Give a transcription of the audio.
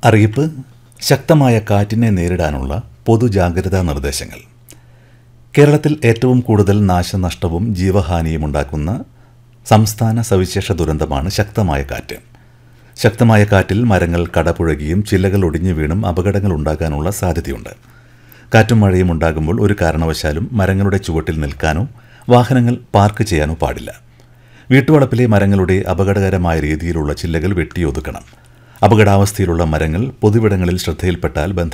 അറിയിപ്പ് ശക്തമായ കാറ്റിനെ നേരിടാനുള്ള പൊതുജാഗ്രതാ നിർദ്ദേശങ്ങൾ കേരളത്തിൽ ഏറ്റവും കൂടുതൽ നാശനഷ്ടവും ജീവഹാനിയും ഉണ്ടാക്കുന്ന സംസ്ഥാന സവിശേഷ ദുരന്തമാണ് ശക്തമായ കാറ്റ് ശക്തമായ കാറ്റിൽ മരങ്ങൾ കടപുഴകിയും ചില്ലകൾ ഒടിഞ്ഞു വീണും അപകടങ്ങൾ ഉണ്ടാകാനുള്ള സാധ്യതയുണ്ട് കാറ്റും മഴയും ഉണ്ടാകുമ്പോൾ ഒരു കാരണവശാലും മരങ്ങളുടെ ചുവട്ടിൽ നിൽക്കാനോ വാഹനങ്ങൾ പാർക്ക് ചെയ്യാനോ പാടില്ല വീട്ടുവളപ്പിലെ മരങ്ങളുടെ അപകടകരമായ രീതിയിലുള്ള ചില്ലകൾ വെട്ടിയൊതുക്കണം അപകടാവസ്ഥയിലുള്ള മരങ്ങൾ പൊതുവിടങ്ങളിൽ ശ്രദ്ധയിൽപ്പെട്ടാൽ ബന്ധ